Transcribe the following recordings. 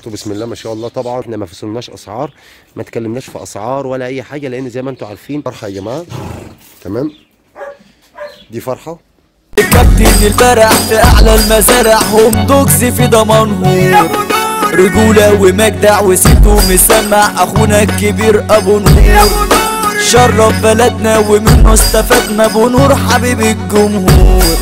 صحته بسم الله ما شاء الله طبعا احنا ما فصلناش اسعار ما اتكلمناش في اسعار ولا اي حاجه لان زي ما انتم عارفين فرحه يا جماعه تمام دي فرحه كابتن البرح في اعلى المزارع هم دوكس في ضمانهم رجولة ومجدع وسيته مسمع اخونا الكبير ابو نور شرف بلدنا ومنه استفدنا ابو نور حبيب الجمهور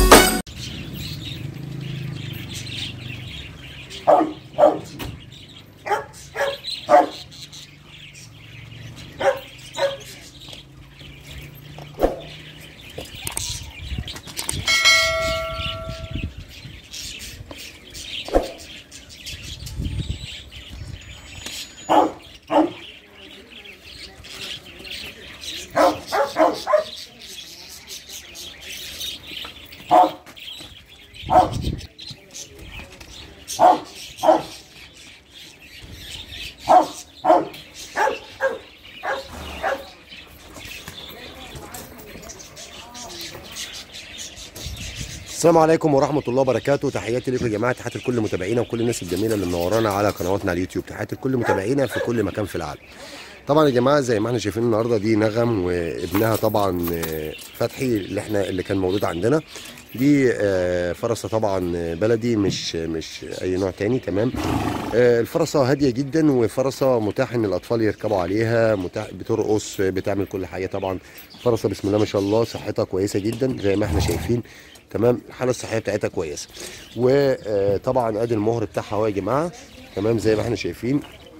السلام عليكم ورحمة الله وبركاته تحياتي لكم يا جماعة تحياتي لكل متابعينا وكل الناس الجميلة اللي منورانا على قنواتنا على اليوتيوب تحياتي لكل متابعينا في كل مكان في العالم طبعا يا جماعة زي ما احنا شايفين النهاردة دي نغم وابنها طبعا آه، فتحي اللي احنا اللي كان موجود عندنا دي آه، فرسة طبعا بلدي مش مش اي نوع تاني تمام آه، الفرسة هادية جدا وفرسة متاح ان الاطفال يركبوا عليها متاح بترقص بتعمل كل حاجة طبعا فرسة بسم الله ما شاء الله صحتها كويسة جدا زي ما احنا شايفين تمام الحاله الصحيه بتاعتها كويسه وطبعا ادي المهر بتاعها اهو يا جماعه تمام زي ما احنا شايفين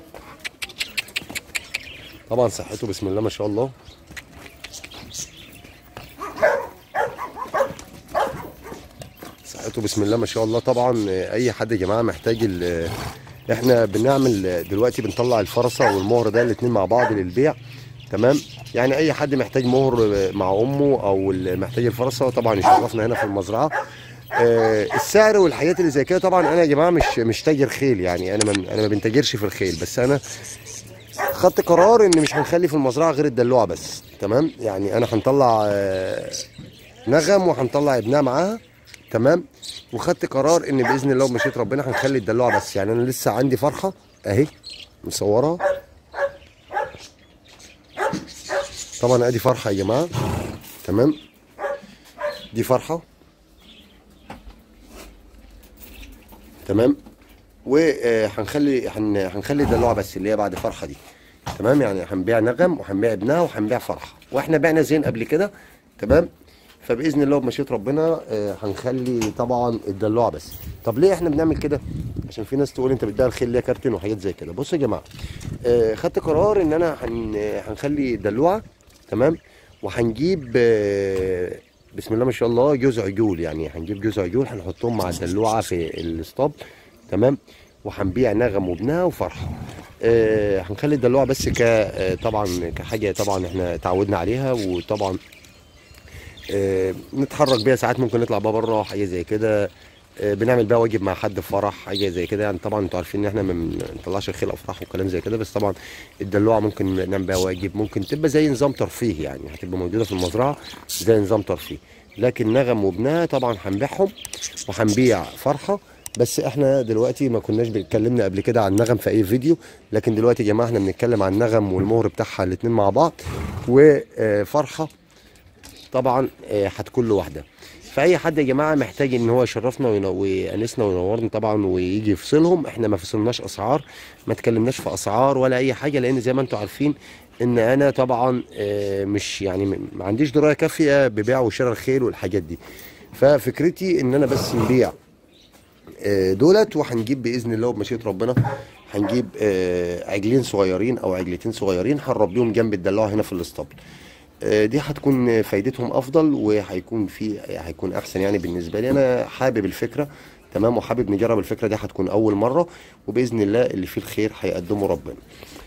طبعا صحته بسم الله ما شاء الله صحته بسم الله ما شاء الله طبعا اي حد يا جماعه محتاج ال- احنا بنعمل دلوقتي بنطلع الفرسه والمهر ده الاتنين مع بعض للبيع تمام يعني اي حد محتاج مهر مع امه او اللي محتاج الفرسه طبعا يشرفنا هنا في المزرعه آه السعر والحاجات اللي زي كده طبعا انا يا جماعه مش مش تاجر خيل يعني انا من انا ما بنتاجرش في الخيل بس انا خدت قرار ان مش هنخلي في المزرعه غير الدلوعه بس تمام يعني انا هنطلع آه نغم وهنطلع ابنها معاها تمام وخدت قرار ان باذن الله ومشيت ربنا هنخلي الدلوعه بس يعني انا لسه عندي فرحه اهي مصورها طبعا ادي فرحه يا جماعه تمام دي فرحه تمام وهنخلي هنخلي الدلوعه بس اللي هي بعد فرحه دي تمام يعني هنبيع نغم وهنبيع ابنها وهنبيع فرحه واحنا بعنا زين قبل كده تمام فباذن الله بمشيئه ربنا آه، هنخلي طبعا الدلوعه بس طب ليه احنا بنعمل كده عشان في ناس تقول انت بتديها الخيل ليه كارتين وحاجات زي كده بصوا يا جماعه آه، خدت قرار ان انا هن... هنخلي الدلوعه تمام وهنجيب آه، بسم الله ما شاء الله جوز عجول يعني هنجيب جوز عجول هنحطهم مع الدلوعه في الاسطبل تمام وهنبيع نغم وابنها وفرحه آه هنخلي الدلوعه بس ك آه، طبعا كحاجه طبعا احنا تعودنا عليها وطبعا آه نتحرك بيها ساعات ممكن نطلع بقى بره حاجه زي كده آه، بنعمل بقى واجب مع حد في فرح حاجه زي كده يعني طبعا انتوا عارفين ان احنا ما بنطلعش الخيل افراح وكلام زي كده بس طبعا الدلوعه ممكن نعمل بقى واجب ممكن تبقى زي نظام ترفيه يعني هتبقى موجوده في المزرعه زي نظام ترفيه لكن نغم وابنها طبعا هنبيعهم وهنبيع فرحه بس احنا دلوقتي ما كناش بنتكلمنا قبل كده عن نغم في اي فيديو لكن دلوقتي يا جماعه احنا بنتكلم عن نغم والمهر بتاعها الاتنين مع بعض وفرحه طبعا آه، هتكون له واحده فاي حد يا جماعه محتاج ان هو يشرفنا وينو- ويأنسنا وينورنا طبعا ويجي يفصلهم احنا ما فصلناش اسعار ما اتكلمناش في اسعار ولا اي حاجه لان زي ما انتم عارفين ان انا طبعا آه، مش يعني م- ما عنديش درايه كافيه ببيع وشراء الخيل والحاجات دي ففكرتي ان انا بس نبيع آه، دولت وهنجيب باذن الله وبمشيئه ربنا هنجيب آه، عجلين صغيرين او عجلتين صغيرين هنربيهم جنب الدلوعه هنا في الاسطبل آه، دي هتكون فايدتهم افضل وهيكون في هيكون احسن يعني بالنسبه لي انا حابب الفكره تمام وحابب نجرب الفكره دي هتكون اول مره وباذن الله اللي فيه الخير هيقدمه ربنا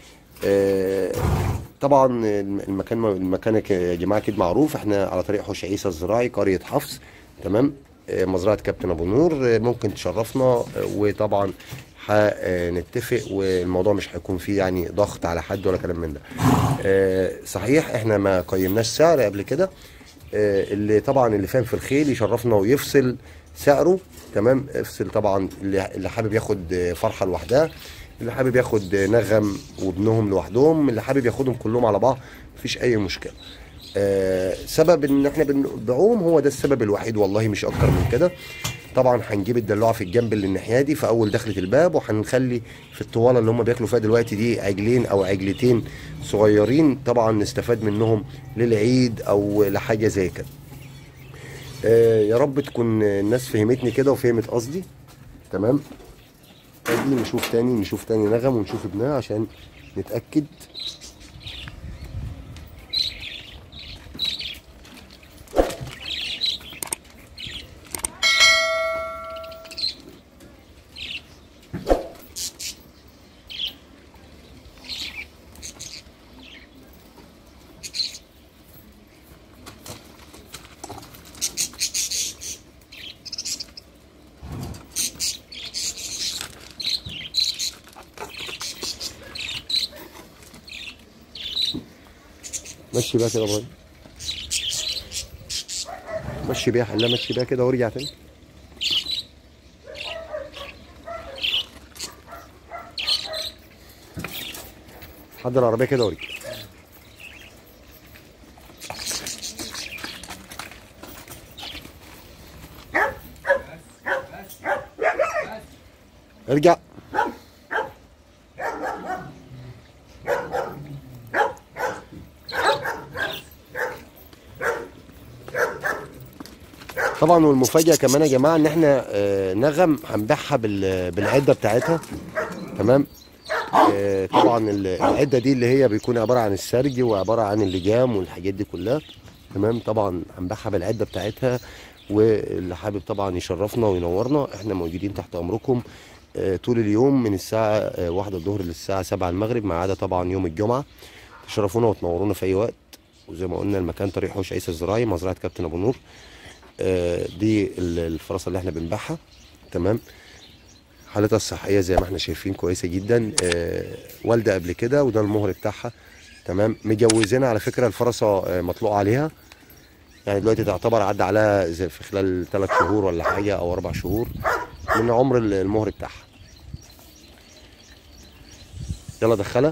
آه، طبعا المكان المكان يا جماعه اكيد معروف احنا على طريق حوش عيسى الزراعي قريه حفص تمام آه، مزرعه كابتن ابو نور آه، ممكن تشرفنا آه، وطبعا هنتفق والموضوع مش هيكون فيه يعني ضغط على حد ولا كلام من ده آه، صحيح احنا ما قيمناش سعر قبل كده آه، اللي طبعا اللي فاهم في الخيل يشرفنا ويفصل سعره تمام افصل طبعا اللي اللي حابب ياخد آه، فرحه لوحدها اللي حابب ياخد نغم وابنهم لوحدهم اللي حابب ياخدهم كلهم على بعض مفيش اي مشكله آه سبب ان احنا بنبيعهم هو ده السبب الوحيد والله مش اكتر من كده طبعا هنجيب الدلوعه في الجنب اللي الناحيه دي في اول دخله الباب وهنخلي في الطواله اللي هم بياكلوا فيها دلوقتي دي عجلين او عجلتين صغيرين طبعا نستفاد منهم للعيد او لحاجه زي كده آه يا رب تكون الناس فهمتني كده وفهمت قصدي تمام ادي نشوف تاني نشوف تاني نغم ونشوف ابنها عشان نتاكد مشي بيها كده يا ابراهيم مشي بيها حلها مشي بيها كده وارجع تاني حضر العربيه كده وارجع ارجع طبعا والمفاجاه كمان يا جماعه ان احنا آه، نغم هنبيعها بال- بالعده بتاعتها تمام آه، طبعا ال- العده دي اللي هي بيكون عباره عن السرج وعباره عن اللجام والحاجات دي كلها تمام طبعا هنبيعها بالعده بتاعتها واللي حابب طبعا يشرفنا وينورنا احنا موجودين تحت امركم آه، طول اليوم من الساعه آه، واحدة الظهر للساعه 7 المغرب ما عدا طبعا يوم الجمعه تشرفونا وتنورونا في اي وقت وزي ما قلنا المكان طريق حوش عيسى الزراعي مزرعه كابتن ابو نور آه، دي ال- الفرصه اللي احنا بنبيعها تمام حالتها الصحيه زي ما احنا شايفين كويسه جدا آه، والده قبل كده وده المهر بتاعها تمام مجوزينها على فكره الفرصه آه، مطلوق عليها يعني دلوقتي تعتبر عدى عليها زي في خلال ثلاث شهور ولا حاجه او اربع شهور من عمر ال- المهر بتاعها يلا دخلها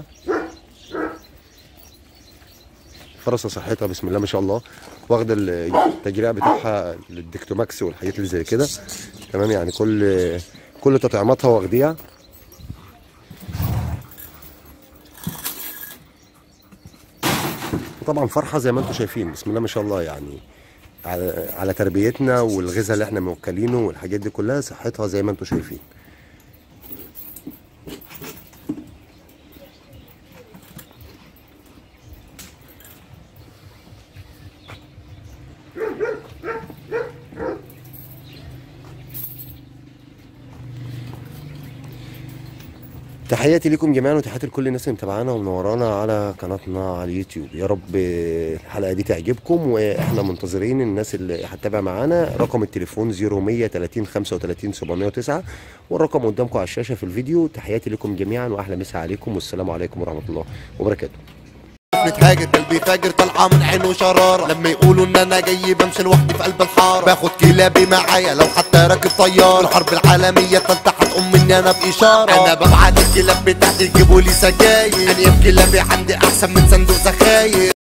فرصة صحتها بسم الله ما شاء الله واخدة التجريع بتاعها للدكتوماكس والحاجات اللي زي كده تمام يعني كل كل تطعيماتها واخديها طبعا فرحة زي ما انتم شايفين بسم الله ما شاء الله يعني على, على تربيتنا والغذاء اللي احنا موكلينه والحاجات دي كلها صحتها زي ما انتم شايفين تحياتي لكم جميعا وتحياتي لكل الناس اللي متابعانا ومنورانا على قناتنا على اليوتيوب يا رب الحلقه دي تعجبكم واحنا منتظرين الناس اللي هتتابع معانا رقم التليفون 0100 30 35 709 والرقم قدامكم على الشاشه في الفيديو تحياتي لكم جميعا واحلى مسا عليكم والسلام عليكم ورحمه الله وبركاته متهاجر قلبي فاجر طالعه من عينه شراره لما يقولوا ان انا جاي بمشي لوحدي في قلب الحاره باخد كلابي معايا لو حتى راكب طياره الحرب العالميه التالتة هتقوم مني انا باشاره انا ببعت الكلاب بتاعتي يجيبوا لي سجاير انا كلابي عندي احسن من صندوق زخاير